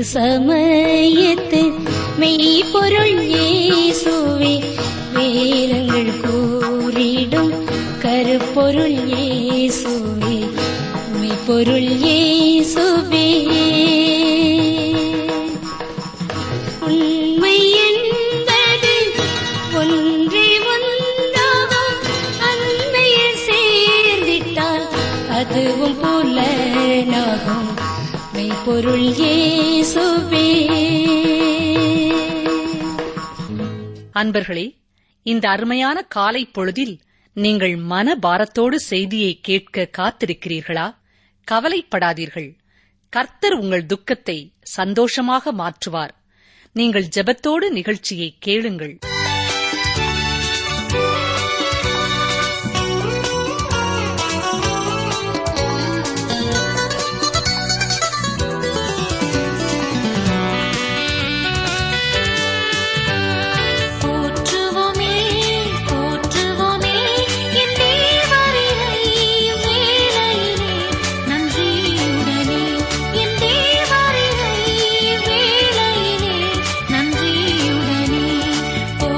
சமயத்து மெய்ப்பொருள் இயேசுவே வேதங்கள் கூறிடும் கருப்பொருள் இயேசுவே மெய்ப்பொருள் இயேசுவே உண்மை என்பது ஒன்றே ஒன்றாகும் அண்மையில் சேர்ந்திட்டால் அதுவும் புலனாகும் மெய்ப்பொருள் இயேசுவே அன்பர்களே இந்த அருமையான காலை பொழுதில் நீங்கள் மன பாரத்தோடு செய்தியை கேட்க காத்திருக்கிறீர்களா கவலைப்படாதீர்கள் கர்த்தர் உங்கள் துக்கத்தை சந்தோஷமாக மாற்றுவார் நீங்கள் ஜெபத்தோடு நிகழ்ச்சியை கேளுங்கள் போற்றுவோமே போற்றுவோமே என் தேவரினை வேளையிலே நன்றியுடனே என் தேவரினை வேளையிலே நன்றியுடனே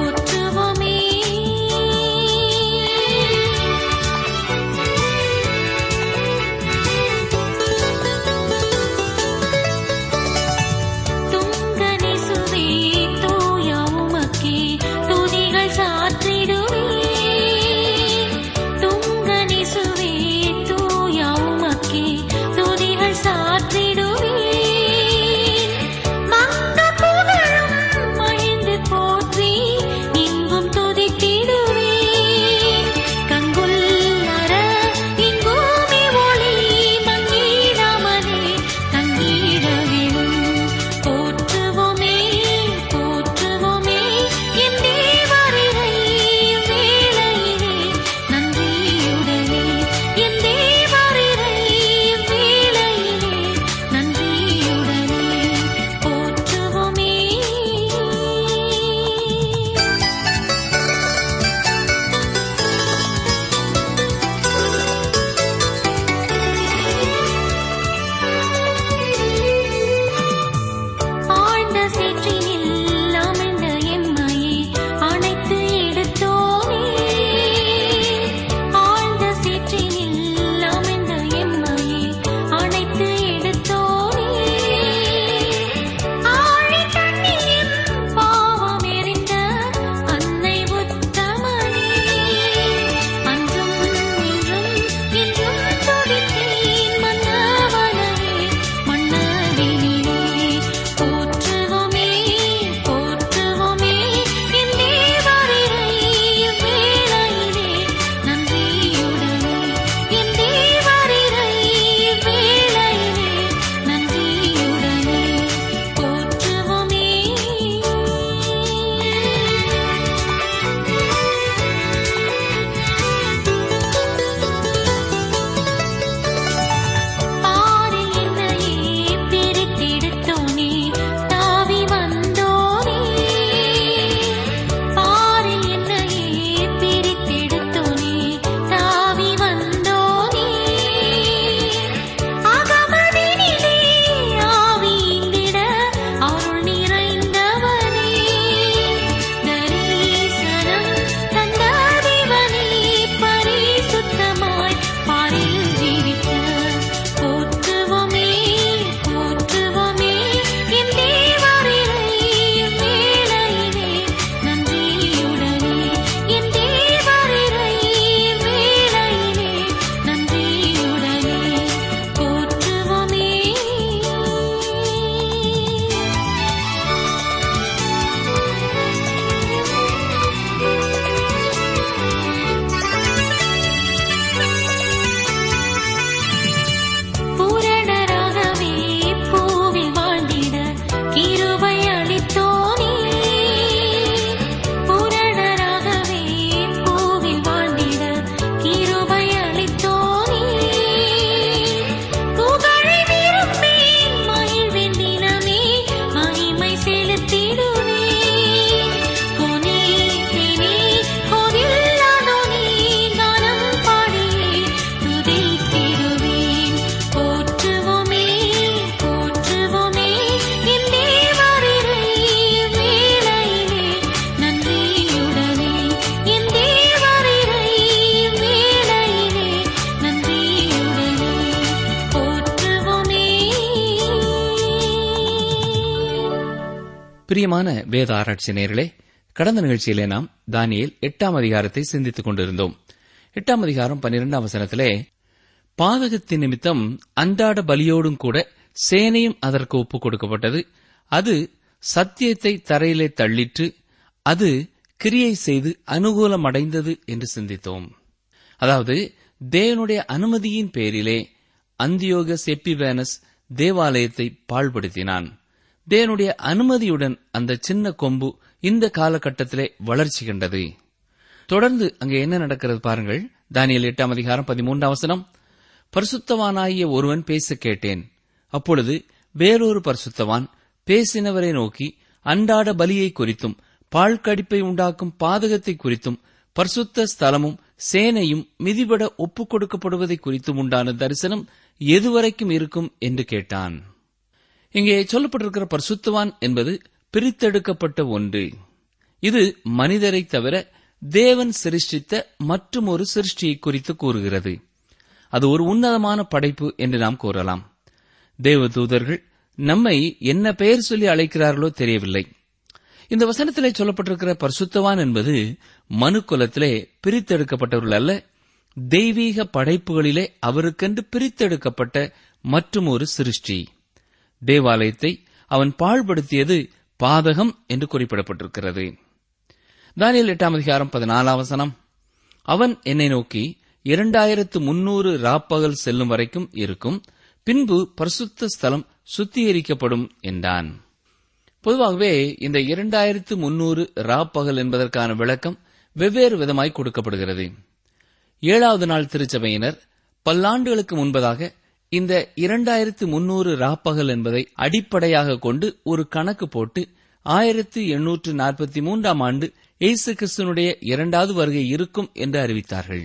பிரியமான வேத ஆராய்ச்சி நேயர்களே கடந்த நிகழ்ச்சியிலே நாம் தானியேல் எட்டாம் அதிகாரத்தை சிந்தித்துக் கொண்டிருந்தோம் எட்டாம் அதிகாரம் பன்னிரெண்டாம் வசனத்திலே பாதகத்தின் நிமித்தம் அன்றாட பலியோடும் கூட சேனையும் அதற்கு ஒப்புக் கொடுக்கப்பட்டது அது சத்தியத்தை தரையிலே தள்ளிற்று அது கிரியை செய்து அனுகூலமடைந்தது என்று சிந்தித்தோம் அதாவது தேவனுடைய அனுமதியின் பேரிலே அந்தியோக செப்பிவேனஸ் தேவாலயத்தை பாழ்படுத்தினான் தேவனுடைய அனுமதியுடன் அந்த சின்ன கொம்பு இந்த காலகட்டத்திலே வளர்ச்சி கண்டது தொடர்ந்து அங்கே என்ன நடக்கிறது பாருங்கள் தானியல் எட்டாம் அதிகாரம் பதிமூன்றாம் வசனம் பரிசுத்தவானாகிய ஒருவன் பேச கேட்டேன் அப்பொழுது வேறொரு பரிசுத்தவான் பேசினவரை நோக்கி அன்றாட பலியை குறித்தும் பாழ்கடிப்பை உண்டாக்கும் பாதகத்தை குறித்தும் பரிசுத்த ஸ்தலமும் சேனையும் மிதிபட ஒப்புக் கொடுக்கப்படுவதை குறித்தும் உண்டான தரிசனம் எதுவரைக்கும் இருக்கும் என்று கேட்டான் இங்கே சொல்லப்பட்டிருக்கிற பரிசுத்தவான் என்பது பிரித்தெடுக்கப்பட்ட ஒன்று இது மனிதரை தவிர தேவன் சிருஷ்டித்த மற்றும் ஒரு சிருஷ்டியை குறித்து கூறுகிறது அது ஒரு உன்னதமான படைப்பு என்று நாம் கூறலாம் தேவ தூதர்கள் நம்மை என்ன பெயர் சொல்லி அழைக்கிறார்களோ தெரியவில்லை இந்த வசனத்திலே சொல்லப்பட்டிருக்கிற பரிசுத்தவான் என்பது மனு குலத்திலே பிரித்தெடுக்கப்பட்டவர்கள் அல்ல தெய்வீக படைப்புகளிலே அவருக்கென்று பிரித்தெடுக்கப்பட்ட மற்றும் ஒரு சிருஷ்டி தேவாலயத்தை அவன் பாழ்படுத்தியது பாதகம் என்று குறிப்பிடப்பட்டிருக்கிறது தானியல் எட்டாம் அதிகாரம் பதினாலாம் வசனம் அவன் என்னை நோக்கி இரண்டாயிரத்து முன்னூறு ராப்பகல் செல்லும் வரைக்கும் இருக்கும் பின்பு பரிசுத்த ஸ்தலம் சுத்திகரிக்கப்படும் என்றான் பொதுவாகவே இந்த இரண்டாயிரத்து முன்னூறு ராப்பகல் என்பதற்கான விளக்கம் வெவ்வேறு விதமாய் கொடுக்கப்படுகிறது ஏழாவது நாள் திருச்சபையினர் பல்லாண்டுகளுக்கு முன்பதாக இந்த இரண்டாயிரத்து முன்னூறு ராப்பகல் என்பதை அடிப்படையாக கொண்டு ஒரு கணக்கு போட்டு ஆயிரத்து எண்ணூற்று நாற்பத்தி மூன்றாம் ஆண்டு இயேசு கிறிஸ்துனுடைய இரண்டாவது வருகை இருக்கும் என்று அறிவித்தார்கள்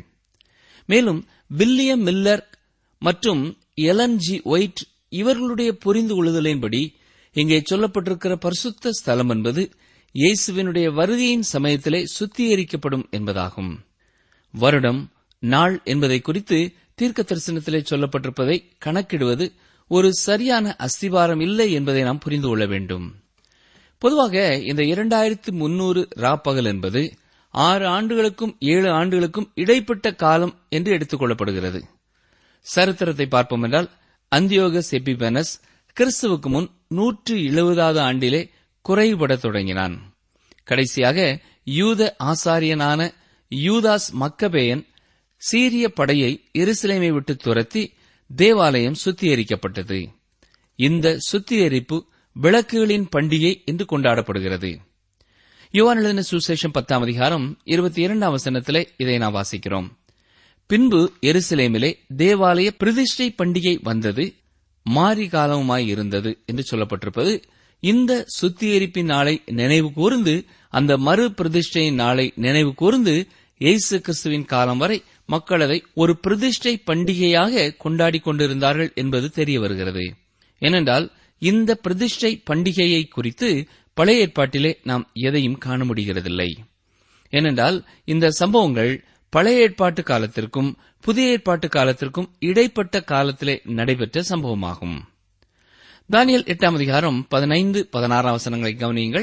மேலும் வில்லியம் மில்லர் மற்றும் எலன் ஜி ஒயிட் இவர்களுடைய புரிந்து கொள்ளுதலின்படி இங்கே சொல்லப்பட்டிருக்கிற பரிசுத்த ஸ்தலம் என்பது இயேசுவினுடைய வருகையின் சமயத்திலே சுத்திகரிக்கப்படும் என்பதாகும் வருடம் நாள் என்பதை குறித்து தீர்க்க தரிசனத்திலே சொல்லப்பட்டிருப்பதை கணக்கிடுவது ஒரு சரியான அஸ்திவாரம் இல்லை என்பதை நாம் புரிந்து கொள்ள வேண்டும் பொதுவாக இந்த இரண்டாயிரத்து முன்னூறு ராப்பகல் என்பது ஆறு ஆண்டுகளுக்கும் ஏழு ஆண்டுகளுக்கும் இடைப்பட்ட காலம் என்று எடுத்துக் கொள்ளப்படுகிறது சரித்திரத்தை பார்ப்போம் என்றால் அந்தியோக செபிபெனஸ் கிறிஸ்துவுக்கு முன் நூற்று எழுபதாவது ஆண்டிலே குறைபடத் தொடங்கினான் கடைசியாக யூத ஆசாரியனான யூதாஸ் மக்கபேயன் சீரிய படையை எருசலேமை விட்டு துரத்தி தேவாலயம் சுத்திகரிக்கப்பட்டது இந்த சுத்திகரிப்பு விளக்குகளின் பண்டிகை என்று கொண்டாடப்படுகிறது யுவான் எழுதின சுசேஷம் பத்தாம் அதிகாரம் இருபத்தி இரண்டாம் வசனத்திலே இதை நாம் வாசிக்கிறோம் பின்பு எருசலேமிலே தேவாலய பிரதிஷ்டை பண்டிகை வந்தது மாரி காலமுமாய் இருந்தது என்று சொல்லப்பட்டிருப்பது இந்த சுத்திகரிப்பின் நாளை நினைவு கூர்ந்து அந்த மறு பிரதிஷ்டையின் நாளை நினைவு கூர்ந்து இயேசு கிறிஸ்துவின் காலம் வரை மக்கள் அதை ஒரு பிரதிஷ்டை பண்டிகையாக கொண்டாடிக் கொண்டிருந்தார்கள் என்பது தெரிய வருகிறது ஏனென்றால் இந்த பிரதிஷ்டை பண்டிகையை குறித்து பழைய ஏற்பாட்டிலே நாம் எதையும் காண முடிகிறதில்லை ஏனென்றால் இந்த சம்பவங்கள் பழைய ஏற்பாட்டு காலத்திற்கும் புதிய ஏற்பாட்டு காலத்திற்கும் இடைப்பட்ட காலத்திலே நடைபெற்ற சம்பவமாகும் தானியல் எட்டாம் அதிகாரம் பதினைந்து பதினாறாம் வசனங்களை கவனியுங்கள்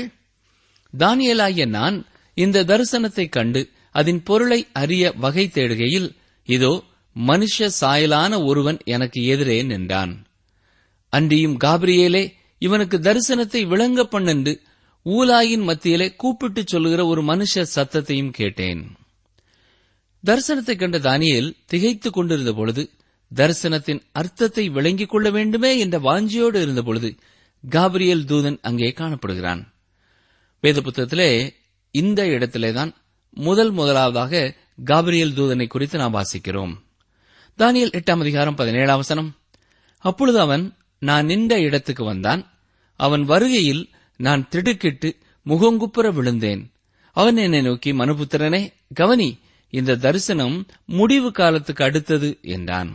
தானியலாகிய நான் இந்த தரிசனத்தைக் கண்டு அதன் பொருளை அறிய வகை தேடுகையில் இதோ மனுஷ சாயலான ஒருவன் எனக்கு எதிரே நின்றான் அன்றியும் காபிரியேலே இவனுக்கு தரிசனத்தை விளங்க பண்ணென்று ஊலாயின் மத்தியிலே கூப்பிட்டுச் சொல்லுகிற ஒரு மனுஷ சத்தத்தையும் கேட்டேன் தரிசனத்தைக் கண்ட தானியேல் திகைத்துக் கொண்டிருந்த பொழுது தரிசனத்தின் அர்த்தத்தை விளங்கிக் கொள்ள வேண்டுமே என்ற வாஞ்சியோடு இருந்த பொழுது காபிரியல் தூதன் அங்கே காணப்படுகிறான் வேத புத்தகத்திலே இந்த இடத்திலேதான் முதல் முதலாவதாக காபிரியல் தூதனை குறித்து நாம் வாசிக்கிறோம் தானியல் எட்டாம் அதிகாரம் பதினேழாம் வசனம் அப்பொழுது அவன் நான் நின்ற இடத்துக்கு வந்தான் அவன் வருகையில் நான் திடுக்கிட்டு முகங்குப்புற விழுந்தேன் அவன் என்னை நோக்கி மனுபுத்திரனே கவனி இந்த தரிசனம் முடிவு காலத்துக்கு அடுத்தது என்றான்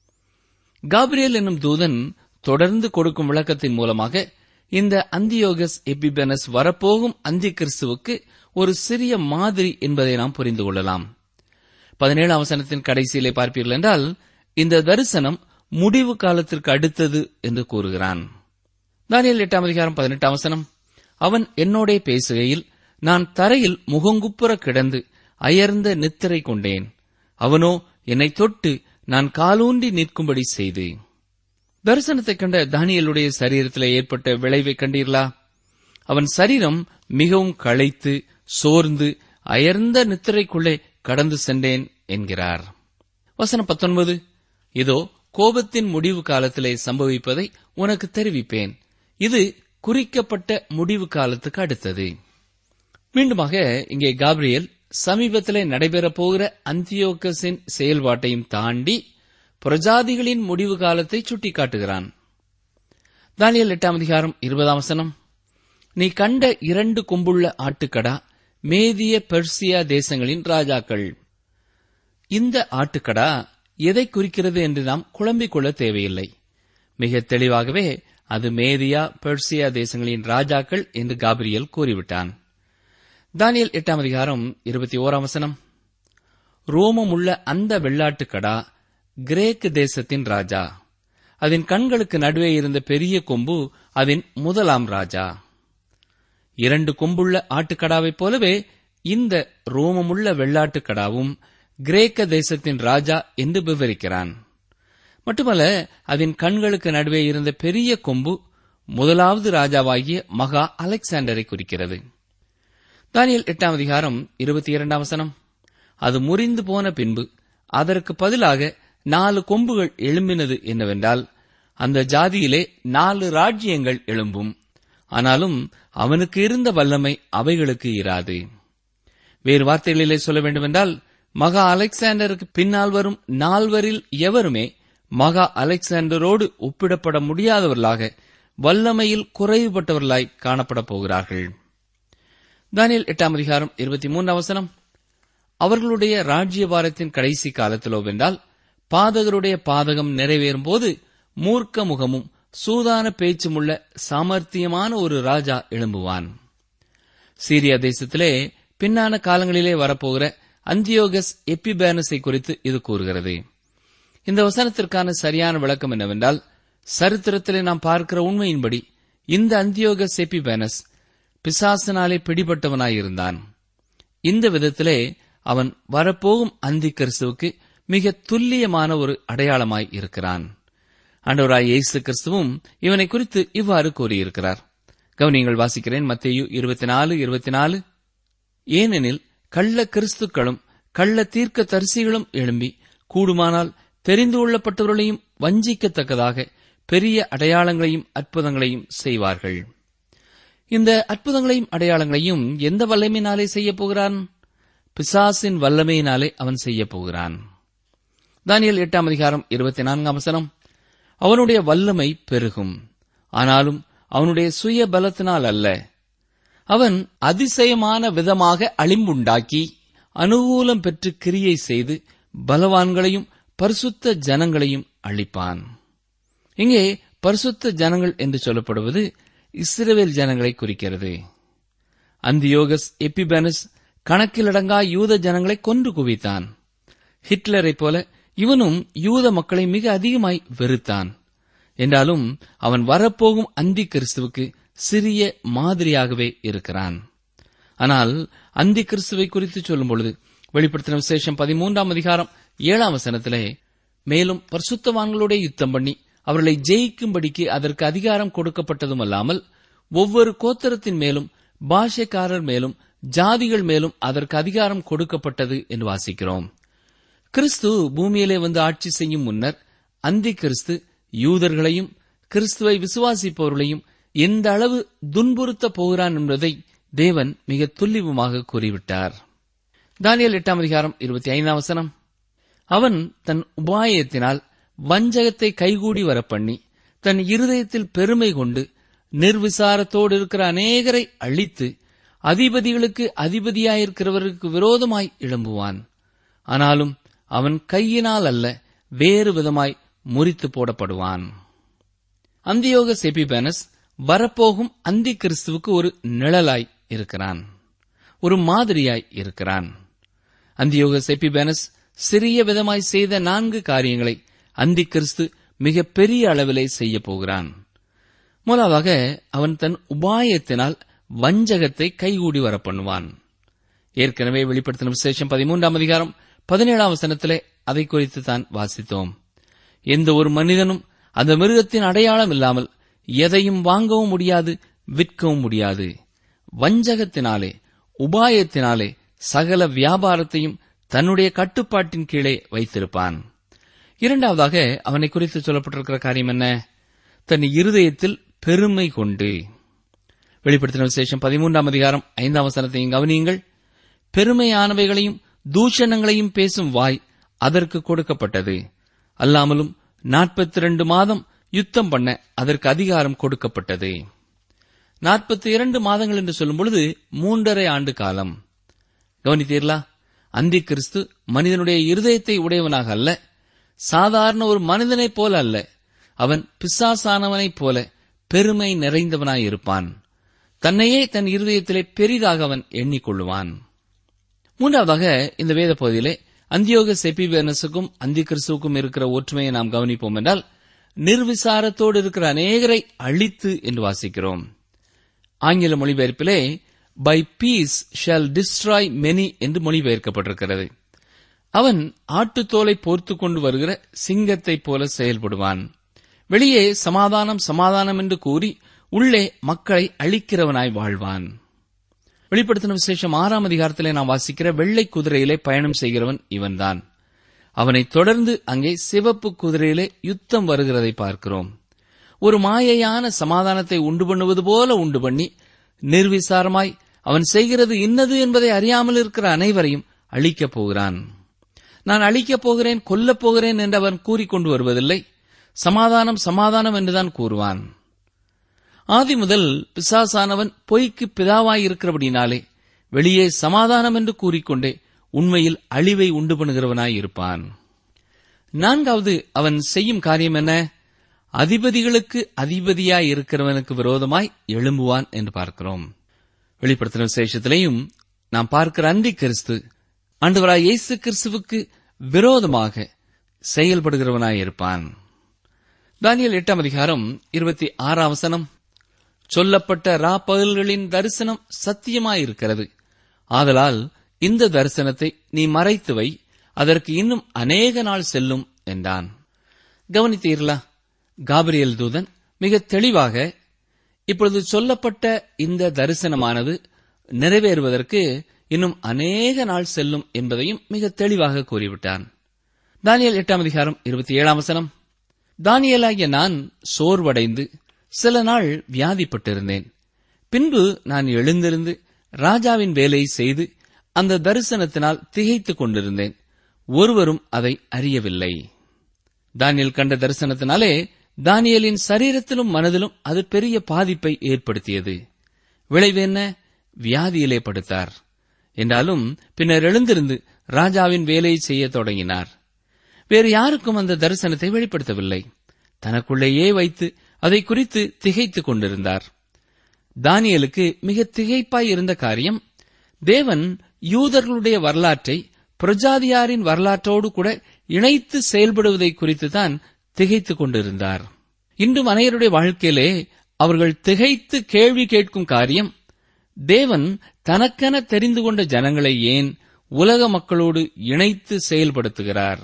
காபிரியல் என்னும் தூதன் தொடர்ந்து கொடுக்கும் விளக்கத்தின் மூலமாக இந்த அந்தியோகஸ் எபிபெனஸ் வரப்போகும் அந்தி கிறிஸ்துவுக்கு ஒரு சிறிய மாதிரி என்பதை நாம் புரிந்து கொள்ளலாம் பதினேழாம் வசனத்தின் கடைசியிலே பார்ப்பீர்கள் என்றால் இந்த தரிசனம் முடிவு காலத்திற்கு அடுத்தது என்று கூறுகிறான் தானியல் எட்டாம் அதிகாரம் பதினெட்டாம் வசனம் அவன் என்னோடே பேசுகையில் நான் தரையில் முகங்குப்புற கிடந்து அயர்ந்த நித்திரை கொண்டேன் அவனோ என்னை தொட்டு நான் காலூன்றி நிற்கும்படி செய்து தரிசனத்தைக் கண்ட தானியலுடைய சரீரத்தில் ஏற்பட்ட விளைவை கண்டீர்களா அவன் சரீரம் மிகவும் களைத்து சோர்ந்து அயர்ந்த நித்திரைக்குள்ளே கடந்து சென்றேன் என்கிறார் வசனம் பத்தொன்பது இதோ கோபத்தின் முடிவு காலத்திலே சம்பவிப்பதை உனக்கு தெரிவிப்பேன் இது குறிக்கப்பட்ட முடிவு காலத்துக்கு அடுத்தது மீண்டுமாக இங்கே காப்ரியல் சமீபத்திலே நடைபெறப் போகிற அந்தியோகஸின் செயல்பாட்டையும் தாண்டி பிரஜாதிகளின் முடிவு காலத்தை சுட்டிக்காட்டுகிறான் தானியல் எட்டாம் அதிகாரம் இருபதாம் வசனம் நீ கண்ட இரண்டு கொம்புள்ள ஆட்டுக்கடா மேதிய பெர்சியா தேசங்களின் ராஜாக்கள் இந்த ஆட்டுக்கடா எதை குறிக்கிறது என்று நாம் குழம்பிக் கொள்ள தேவையில்லை மிக தெளிவாகவே அது மேதியா பெர்சியா தேசங்களின் ராஜாக்கள் என்று காபிரியல் கூறிவிட்டான் தானியல் எட்டாம் அதிகாரம் இருபத்தி ஓராம் வசனம் ரோமமுள்ள அந்த வெள்ளாட்டுக்கடா கிரேக்கு தேசத்தின் ராஜா அதன் கண்களுக்கு நடுவே இருந்த பெரிய கொம்பு அதன் முதலாம் ராஜா இரண்டு கொம்புள்ள ஆட்டுக்கடாவைப் போலவே இந்த ரோமமுள்ள வெள்ளாட்டுக்கடாவும் கிரேக்க தேசத்தின் ராஜா என்று விவரிக்கிறான் மட்டுமல்ல அதன் கண்களுக்கு நடுவே இருந்த பெரிய கொம்பு முதலாவது ராஜாவாகிய மகா அலெக்சாண்டரை குறிக்கிறது தானியல் எட்டாம் அதிகாரம் இருபத்தி இரண்டாம் வசனம் அது முறிந்து போன பின்பு அதற்கு பதிலாக நாலு கொம்புகள் எழும்பினது என்னவென்றால் அந்த ஜாதியிலே நாலு ராஜ்யங்கள் எழும்பும் ஆனாலும் அவனுக்கு இருந்த வல்லமை அவைகளுக்கு இராது வேறு வார்த்தைகளிலே சொல்ல வேண்டுமென்றால் மகா அலெக்சாண்டருக்கு பின்னால் வரும் நால்வரில் எவருமே மகா அலெக்சாண்டரோடு ஒப்பிடப்பட முடியாதவர்களாக வல்லமையில் குறைவுபட்டவர்களாய் காணப்பட போகிறார்கள் தானியல் எட்டாம் அதிகாரம் இருபத்தி மூன்று அவசரம் அவர்களுடைய ராஜ்யபாரத்தின் கடைசி காலத்திலோவென்றால் பாதகருடைய பாதகம் நிறைவேறும் போது மூர்க்க முகமும் சூதான பேச்சுமுள்ள சாமர்த்தியமான ஒரு ராஜா எழும்புவான் சீரியா தேசத்திலே பின்னான காலங்களிலே வரப்போகிற அந்தியோகஸ் எப்பிபேனஸை குறித்து இது கூறுகிறது இந்த வசனத்திற்கான சரியான விளக்கம் என்னவென்றால் சரித்திரத்திலே நாம் பார்க்கிற உண்மையின்படி இந்த அந்தியோகஸ் எப்பிபேனஸ் பிசாசனாலே பிடிபட்டவனாயிருந்தான் இந்த விதத்திலே அவன் வரப்போகும் அந்தி கிறிஸ்துவுக்கு மிக துல்லியமான ஒரு அடையாளமாய் இருக்கிறான் ஆண்டவராய் இயேசு கிறிஸ்துவும் இவனை குறித்து இவ்வாறு கூறியிருக்கிறார் கவனியங்கள் வாசிக்கிறேன் மத்தேயு இருபத்தி நாலு இருபத்தி நாலு ஏனெனில் கள்ள கிறிஸ்துக்களும் கள்ள தீர்க்க தரிசிகளும் எழும்பி கூடுமானால் தெரிந்து கொள்ளப்பட்டவர்களையும் வஞ்சிக்கத்தக்கதாக பெரிய அடையாளங்களையும் அற்புதங்களையும் செய்வார்கள் இந்த அற்புதங்களையும் அடையாளங்களையும் எந்த வல்லமையினாலே செய்யப் போகிறான் பிசாசின் வல்லமையினாலே அவன் செய்யப் போகிறான் தானியல் எட்டாம் அதிகாரம் இருபத்தி நான்காம் வசனம் அவனுடைய வல்லமை பெருகும் ஆனாலும் அவனுடைய சுய பலத்தினால் அல்ல அவன் அதிசயமான விதமாக அழிம்புண்டாக்கி அனுகூலம் பெற்று கிரியை செய்து பலவான்களையும் பரிசுத்த ஜனங்களையும் அழிப்பான் இங்கே பரிசுத்த ஜனங்கள் என்று சொல்லப்படுவது இஸ்ரவேல் ஜனங்களை குறிக்கிறது அந்தியோகஸ் எப்பிபேனஸ் கணக்கிலடங்கா யூத ஜனங்களை கொன்று குவித்தான் ஹிட்லரைப் போல இவனும் யூத மக்களை மிக அதிகமாய் வெறுத்தான் என்றாலும் அவன் வரப்போகும் அந்தி கிறிஸ்துவுக்கு சிறிய மாதிரியாகவே இருக்கிறான் ஆனால் அந்தி கிறிஸ்துவை குறித்து சொல்லும் பொழுது வெளிப்படுத்தின விசேஷம் பதிமூன்றாம் அதிகாரம் ஏழாம் வசனத்திலே மேலும் பரிசுத்தவான்களோட யுத்தம் பண்ணி அவர்களை ஜெயிக்கும்படிக்கு அதற்கு அதிகாரம் கொடுக்கப்பட்டதும் அல்லாமல் ஒவ்வொரு கோத்தரத்தின் மேலும் பாஷைக்காரர் மேலும் ஜாதிகள் மேலும் அதற்கு அதிகாரம் கொடுக்கப்பட்டது என்று வாசிக்கிறோம் கிறிஸ்து பூமியிலே வந்து ஆட்சி செய்யும் முன்னர் அந்தி கிறிஸ்து யூதர்களையும் கிறிஸ்துவை விசுவாசிப்பவர்களையும் எந்த அளவு துன்புறுத்த போகிறான் என்பதை தேவன் மிக துல்லியமாக கூறிவிட்டார் தானியல் எட்டாம் அதிகாரம் இருபத்தி ஐந்தாம் வசனம் அவன் தன் உபாயத்தினால் வஞ்சகத்தை கைகூடி வரப்பண்ணி தன் இருதயத்தில் பெருமை கொண்டு நிர்விசாரத்தோடு இருக்கிற அநேகரை அழித்து அதிபதிகளுக்கு அதிபதியாயிருக்கிறவருக்கு விரோதமாய் எழும்புவான் ஆனாலும் அவன் கையினால் அல்ல வேறு விதமாய் முறித்து போடப்படுவான் அந்தியோக செபிபேனஸ் வரப்போகும் அந்தி கிறிஸ்துவுக்கு ஒரு நிழலாய் இருக்கிறான் ஒரு மாதிரியாய் இருக்கிறான் அந்தியோக செபிபேனஸ் சிறிய விதமாய் செய்த நான்கு காரியங்களை அந்தி கிறிஸ்து மிக பெரிய அளவிலே செய்ய போகிறான் முதலாவதாக அவன் தன் உபாயத்தினால் வஞ்சகத்தை கைகூடி வர பண்ணுவான் ஏற்கனவே வெளிப்படுத்தின விசேஷம் பதிமூன்றாம் அதிகாரம் பதினேழாம் வசனத்திலே அதை குறித்து தான் வாசித்தோம் எந்த ஒரு மனிதனும் அந்த மிருகத்தின் அடையாளம் இல்லாமல் எதையும் வாங்கவும் முடியாது விற்கவும் முடியாது வஞ்சகத்தினாலே உபாயத்தினாலே சகல வியாபாரத்தையும் தன்னுடைய கட்டுப்பாட்டின் கீழே வைத்திருப்பான் இரண்டாவதாக அவனை குறித்து சொல்லப்பட்டிருக்கிற காரியம் என்ன தன் இருதயத்தில் பெருமை கொண்டு வெளிப்படுத்தின விசேஷம் பதிமூன்றாம் அதிகாரம் ஐந்தாம் வசனத்தையும் கவனியுங்கள் பெருமையானவைகளையும் தூஷணங்களையும் பேசும் வாய் அதற்கு கொடுக்கப்பட்டது அல்லாமலும் நாற்பத்தி இரண்டு மாதம் யுத்தம் பண்ண அதற்கு அதிகாரம் கொடுக்கப்பட்டது நாற்பத்தி இரண்டு மாதங்கள் என்று சொல்லும் பொழுது மூன்றரை ஆண்டு காலம் கவனித்தீர்களா அந்தி கிறிஸ்து மனிதனுடைய இருதயத்தை உடையவனாக அல்ல சாதாரண ஒரு மனிதனைப் போல அல்ல அவன் பிசாசானவனைப் போல பெருமை நிறைந்தவனாய் இருப்பான் தன்னையே தன் இருதயத்திலே பெரிதாக அவன் எண்ணிக்கொள்ளுவான் மூன்றாவதாக இந்த வேத பகுதியிலே அந்தியோக செபிவேனஸுக்கும் அந்தி கிறிஸ்துவுக்கும் இருக்கிற ஒற்றுமையை நாம் கவனிப்போம் என்றால் நிர்விசாரத்தோடு இருக்கிற அநேகரை அழித்து என்று வாசிக்கிறோம் ஆங்கில மொழிபெயர்ப்பிலே by peace shall destroy many என்று மொழிபெயர்க்கப்பட்டிருக்கிறது அவன் ஆட்டுத்தோலை போர்த்து கொண்டு வருகிற சிங்கத்தைப் போல செயல்படுவான் வெளியே சமாதானம் சமாதானம் என்று கூறி உள்ளே மக்களை அழிக்கிறவனாய் வாழ்வான் வெளிப்படுத்தின விசேஷம் ஆறாம் அதிகாரத்திலே நாம் வாசிக்கிற வெள்ளை குதிரையிலே பயணம் செய்கிறவன் இவன்தான் அவனை தொடர்ந்து அங்கே சிவப்பு குதிரையிலே யுத்தம் வருகிறதை பார்க்கிறோம் ஒரு மாயையான சமாதானத்தை உண்டு பண்ணுவது போல உண்டு பண்ணி நிர்விசாரமாய் அவன் செய்கிறது இன்னது என்பதை அறியாமல் இருக்கிற அனைவரையும் அழிக்கப் போகிறான் நான் அழிக்கப் போகிறேன் கொல்லப் போகிறேன் என்று அவன் கூறிக்கொண்டு வருவதில்லை சமாதானம் சமாதானம் என்றுதான் கூறுவான் ஆதி முதல் பிசாசானவன் பொய்க்கு பிதாவாய் இருக்கிறபடினாலே வெளியே சமாதானம் என்று கூறிக்கொண்டே உண்மையில் அழிவை உண்டு பண்ணுகிறவனாய் இருப்பான் நான்காவது அவன் செய்யும் காரியம் என்ன அதிபதிகளுக்கு அதிபதியாய் இருக்கிறவனுக்கு விரோதமாய் எழும்புவான் என்று பார்க்கிறோம் வெளிப்படுத்தின விசேஷத்திலேயும் நாம் பார்க்கிற அந்தி கிறிஸ்து ஆண்டவராய் இயேசு கிறிஸ்துவுக்கு விரோதமாக செயல்படுகிறவனாய் இருப்பான் தானியல் எட்டாம் அதிகாரம் இருபத்தி ஆறாம் வசனம் சொல்லப்பட்ட ராப்பகல்களின் தரிசனம் சத்தியமாயிருக்கிறது ஆதலால் இந்த தரிசனத்தை நீ மறைத்து வை அதற்கு இன்னும் அநேக நாள் செல்லும் என்றான் கவனித்தீர்களா காபிரியல் தூதன் மிக தெளிவாக இப்பொழுது சொல்லப்பட்ட இந்த தரிசனமானது நிறைவேறுவதற்கு இன்னும் அநேக நாள் செல்லும் என்பதையும் மிக தெளிவாக கூறிவிட்டான் தானியல் எட்டாம் அதிகாரம் இருபத்தி ஏழாம் வசனம் தானியலாகிய நான் சோர்வடைந்து சில நாள் வியாதிப்பட்டிருந்தேன் பின்பு நான் எழுந்திருந்து ராஜாவின் வேலையை செய்து அந்த தரிசனத்தினால் திகைத்துக் கொண்டிருந்தேன் ஒருவரும் அதை அறியவில்லை தானியல் கண்ட தரிசனத்தினாலே தானியலின் சரீரத்திலும் மனதிலும் அது பெரிய பாதிப்பை ஏற்படுத்தியது விளைவு என்ன வியாதியிலே படுத்தார் என்றாலும் பின்னர் எழுந்திருந்து ராஜாவின் வேலையை செய்ய தொடங்கினார் வேறு யாருக்கும் அந்த தரிசனத்தை வெளிப்படுத்தவில்லை தனக்குள்ளேயே வைத்து அதை குறித்து திகைத்துக் கொண்டிருந்தார் தானியலுக்கு மிக திகைப்பாய் இருந்த காரியம் தேவன் யூதர்களுடைய வரலாற்றை பிரஜாதியாரின் வரலாற்றோடு கூட இணைத்து செயல்படுவதை குறித்துதான் திகைத்துக் கொண்டிருந்தார் இன்றும் அனைவருடைய வாழ்க்கையிலே அவர்கள் திகைத்து கேள்வி கேட்கும் காரியம் தேவன் தனக்கென தெரிந்து கொண்ட ஜனங்களை ஏன் உலக மக்களோடு இணைத்து செயல்படுத்துகிறார்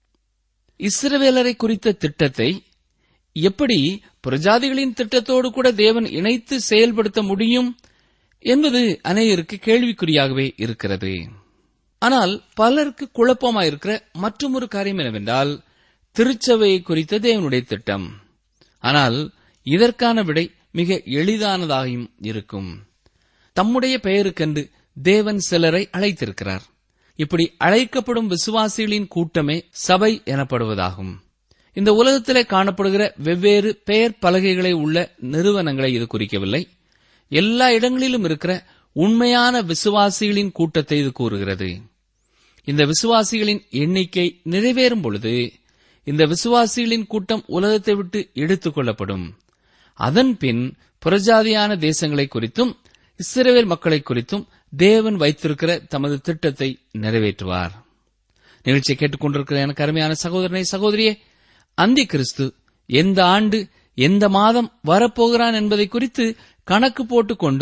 இஸ்ரவேலரை குறித்த திட்டத்தை எப்படி பிரஜாதிகளின் திட்டத்தோடு கூட தேவன் இணைத்து செயல்படுத்த முடியும் என்பது அநேகருக்கு கேள்விக்குறியாகவே இருக்கிறது ஆனால் பலருக்கு குழப்பமாயிருக்கிற மற்றொரு காரியம் என்னவென்றால் திருச்சபையை குறித்த தேவனுடைய திட்டம் ஆனால் இதற்கான விடை மிக எளிதானதாகவும் இருக்கும் தம்முடைய பெயருக்கென்று தேவன் சிலரை அழைத்திருக்கிறார் இப்படி அழைக்கப்படும் விசுவாசிகளின் கூட்டமே சபை எனப்படுவதாகும் இந்த உலகத்திலே காணப்படுகிற வெவ்வேறு பெயர் பலகைகளை உள்ள நிறுவனங்களை இது குறிக்கவில்லை எல்லா இடங்களிலும் இருக்கிற உண்மையான விசுவாசிகளின் கூட்டத்தை இது கூறுகிறது இந்த விசுவாசிகளின் எண்ணிக்கை நிறைவேறும் பொழுது இந்த விசுவாசிகளின் கூட்டம் உலகத்தை விட்டு எடுத்துக் கொள்ளப்படும் அதன் பின் புறஜாதியான தேசங்களை குறித்தும் இஸ்ரவேல் மக்களை குறித்தும் தேவன் வைத்திருக்கிற தமது திட்டத்தை நிறைவேற்றுவார் நிகழ்ச்சியை கேட்டுக்கொண்டிருக்கிற எனக்கு அருமையான சகோதரனை சகோதரியே அந்தி கிறிஸ்து எந்த ஆண்டு எந்த மாதம் வரப்போகிறான் என்பதை குறித்து கணக்கு போட்டுக்கொண்டு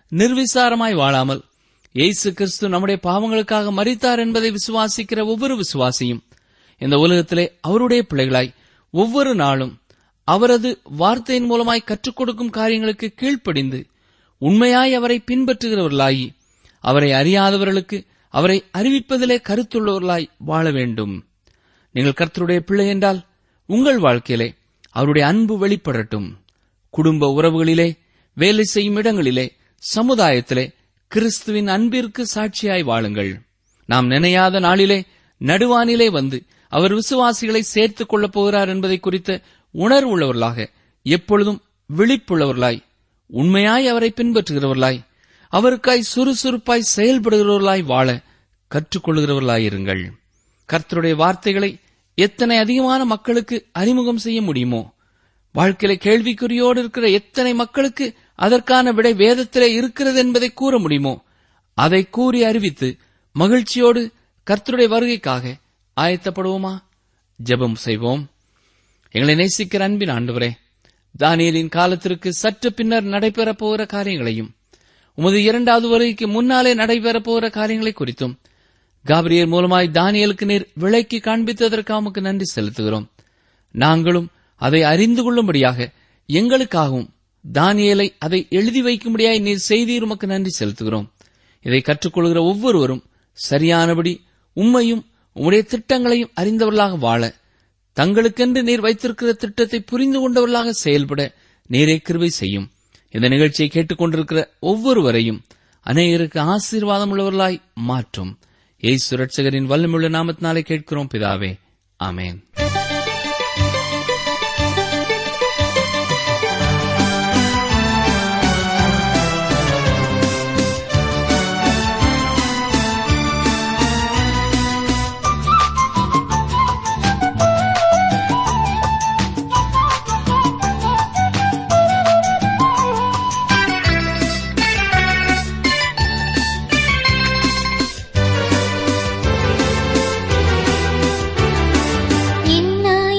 நிர்விசாரமாய் வாழாமல் இயேசு கிறிஸ்து நம்முடைய பாவங்களுக்காக மரித்தார் என்பதை விசுவாசிக்கிற ஒவ்வொரு விசுவாசியும் இந்த உலகத்திலே அவருடைய பிள்ளைகளாய் ஒவ்வொரு நாளும் அவரது வார்த்தையின் மூலமாய் கற்றுக் கொடுக்கும் காரியங்களுக்கு கீழ்ப்படிந்து உண்மையாய் அவரை பின்பற்றுகிறவர்களாயி அவரை அறியாதவர்களுக்கு அவரை அறிவிப்பதிலே கருத்துள்ளவர்களாய் வாழ வேண்டும் நீங்கள் கர்த்தருடைய பிள்ளை என்றால் உங்கள் வாழ்க்கையிலே அவருடைய அன்பு வெளிப்படட்டும் குடும்ப உறவுகளிலே வேலை செய்யும் இடங்களிலே சமுதாயத்திலே கிறிஸ்துவின் அன்பிற்கு சாட்சியாய் வாழுங்கள் நாம் நினையாத நாளிலே நடுவானிலே வந்து அவர் விசுவாசிகளை சேர்த்துக் கொள்ளப் போகிறார் என்பதை குறித்த உணர்வுள்ளவர்களாக எப்பொழுதும் விழிப்புள்ளவர்களாய் உண்மையாய் அவரை பின்பற்றுகிறவர்களாய் அவருக்காய் சுறுசுறுப்பாய் செயல்படுகிறவர்களாய் வாழ கற்றுக்கொள்கிறவர்களாயிருங்கள் கர்த்தருடைய வார்த்தைகளை எத்தனை அதிகமான மக்களுக்கு அறிமுகம் செய்ய முடியுமோ வாழ்க்கையில கேள்விக்குறியோடு இருக்கிற எத்தனை மக்களுக்கு அதற்கான விடை வேதத்திலே இருக்கிறது என்பதை கூற முடியுமோ அதை கூறி அறிவித்து மகிழ்ச்சியோடு கர்த்தருடைய வருகைக்காக ஆயத்தப்படுவோமா ஜெபம் செய்வோம் எங்களை நேசிக்கிற அன்பின் ஆண்டவரே தானியலின் காலத்திற்கு சற்று பின்னர் நடைபெறப் போகிற காரியங்களையும் உமது இரண்டாவது வருகைக்கு முன்னாலே நடைபெறப் போகிற காரியங்களை குறித்தும் காபிரியர் மூலமாய் தானியலுக்கு நீர் விலைக்கு காண்பித்ததற்காக உமக்கு நன்றி செலுத்துகிறோம் நாங்களும் அதை அறிந்து கொள்ளும்படியாக எங்களுக்காகவும் தானியலை அதை எழுதி வைக்கும்படியாய் நீர் செய்தீர் உமக்கு நன்றி செலுத்துகிறோம் இதை கற்றுக்கொள்கிற ஒவ்வொருவரும் சரியானபடி உம்மையும் உம்முடைய திட்டங்களையும் அறிந்தவர்களாக வாழ தங்களுக்கென்று நீர் வைத்திருக்கிற திட்டத்தை புரிந்து கொண்டவர்களாக செயல்பட நீரே கிருபை செய்யும் இந்த நிகழ்ச்சியை கேட்டுக்கொண்டிருக்கிற ஒவ்வொருவரையும் அநேகருக்கு ஆசீர்வாதம் உள்ளவர்களாய் மாற்றும் ஏசு ரட்சகரின் வல்லமுள்ள நாமத்தினாலே கேட்கிறோம் பிதாவே ஆமேன் என்ன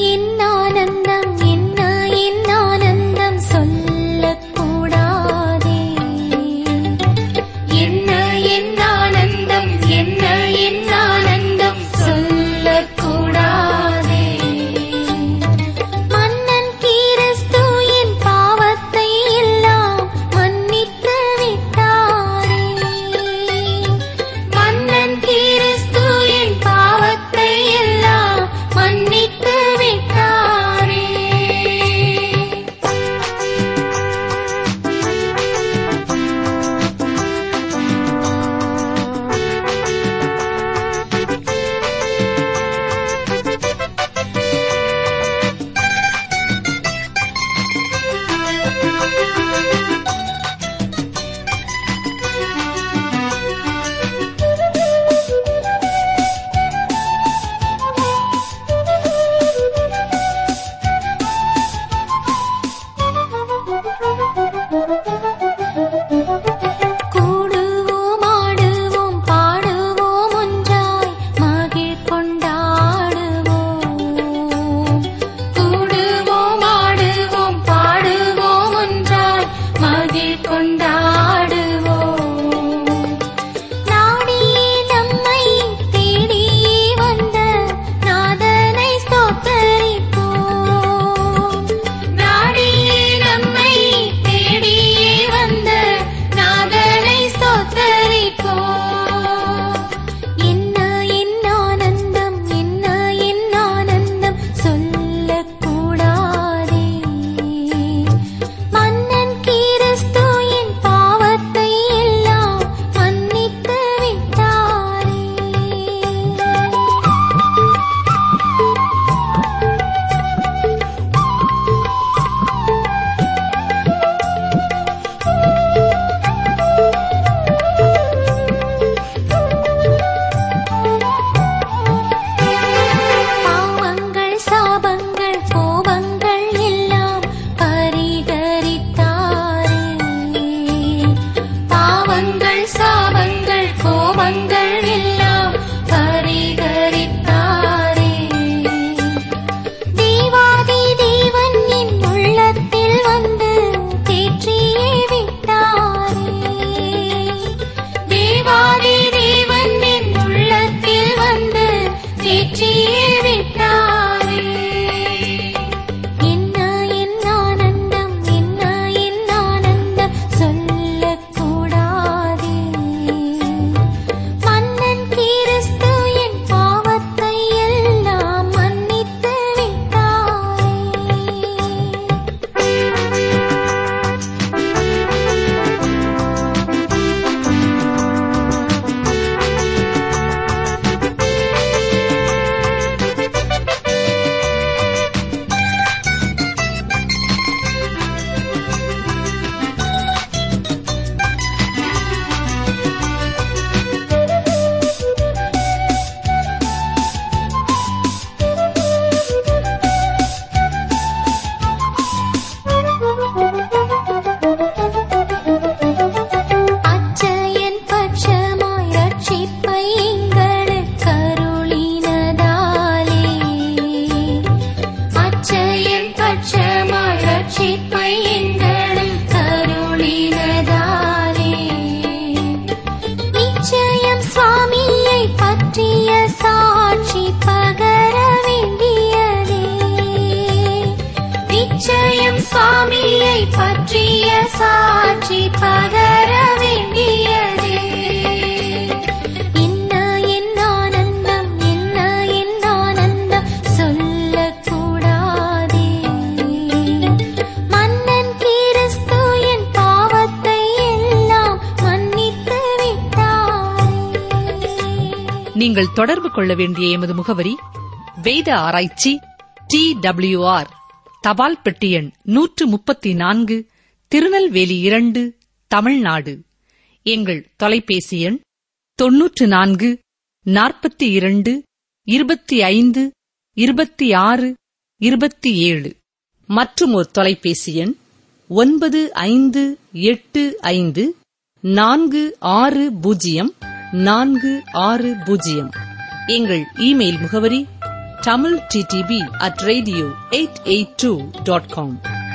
சுவாமியை பற்றிய சாட்சி பகர வேண்டியதே என்ன என்ன ஆனந்தம் என்ன என்ன ஆனந்தம் சொல்லக்கூடாதே மன்னன் கிறிஸ்து என் பாவத்தை எல்லாம் மன்னித்து விட்டாரே நீங்கள் தொடர்பு கொள்ள வேண்டிய எமது முகவரி வேத ஆராய்ச்சி டி ஆர் தபால் பெட்டி எண் நூற்று முப்பத்தி நான்கு திருநெல்வேலி இரண்டு தமிழ்நாடு எங்கள் தொலைபேசி எண் தொன்னூற்று நான்கு நாற்பத்தி இரண்டு இருபத்தி ஐந்து இருபத்தி ஆறு இருபத்தி ஏழு மற்றும் ஒரு தொலைபேசி எண் ஒன்பது ஐந்து எட்டு ஐந்து நான்கு ஆறு பூஜ்ஜியம் நான்கு ஆறு பூஜ்ஜியம் எங்கள் இமெயில் முகவரி Tamil DTP at radio eight eight two dot com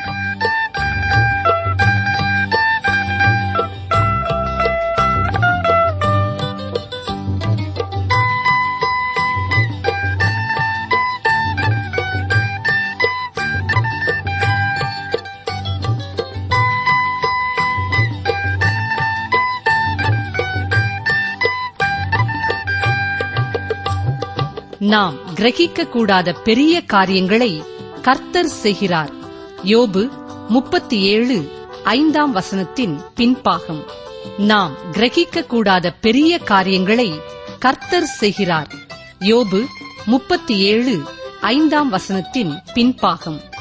நாம் கிரகிக்க கூடாத பெரிய காரியங்களை கர்த்தர் செய்கிறார் யோபு முப்பத்தி ஏழு ஐந்தாம் வசனத்தின் பின்பாகம் நாம் கிரகிக்க கூடாத பெரிய காரியங்களை கர்த்தர் செய்கிறார் யோபு முப்பத்தி ஏழு ஐந்தாம் வசனத்தின் பின்பாகம்